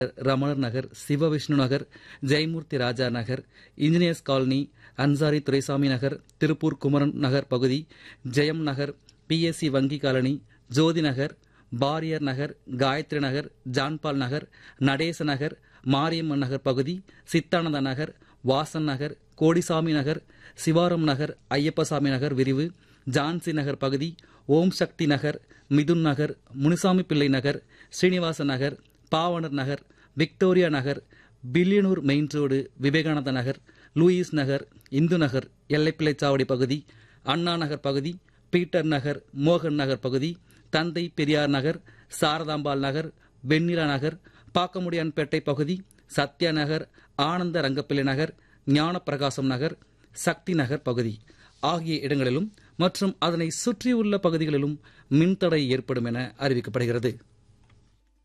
ரமணர் Nagar Sivavishnu Nagar Jayamoorthy Raja Nagar engineers colony Ansari Duraisamy Nagar Tiruppur Kumaran Nagar பகுதி ஜெயம் நகர் பிஎஸ்சி வங்கி காலனி ஜோதி நகர் பாரியர் நகர் காயத்ரி நகர் ஜான்பால் நகர் நடேச நகர் மாரியம்மன் நகர் பகுதி சித்தானந்த நகர் வாசன் நகர் கோடிசாமி நகர் சிவாரம் நகர் ஐயப்பசாமி நகர் விரிவு ஜான்சி நகர் பகுதி ஓம் சக்தி நகர் Mithun Nagar Munusamy Pillai Nagar Srinivasa Nagar Bhavanar Nagar Victoria Nagar Villianur main road Vivekananda Nagar Louis Nagar Indu Nagar Ellaipillaichavadi பகுதி அண்ணா நகர் பகுதி பீட்டர் நகர் மோகன் நகர் பகுதி தந்தை பெரியார் நகர் சாரதாம்பாள் நகர் வெண்ணிலா நகர் பாக்கமுடியான்பேட்டை பகுதி சத்யா நகர் ஆனந்த ரங்கப்பிள்ளை நகர் ஞானப்பிரகாசம் நகர் சக்தி நகர் பகுதி ஆகிய இடங்களிலும் மற்றும் அதனை சுற்றியுள்ள பகுதிகளிலும் மின்தடை ஏற்படும் என அறிவிக்கப்படுகிறது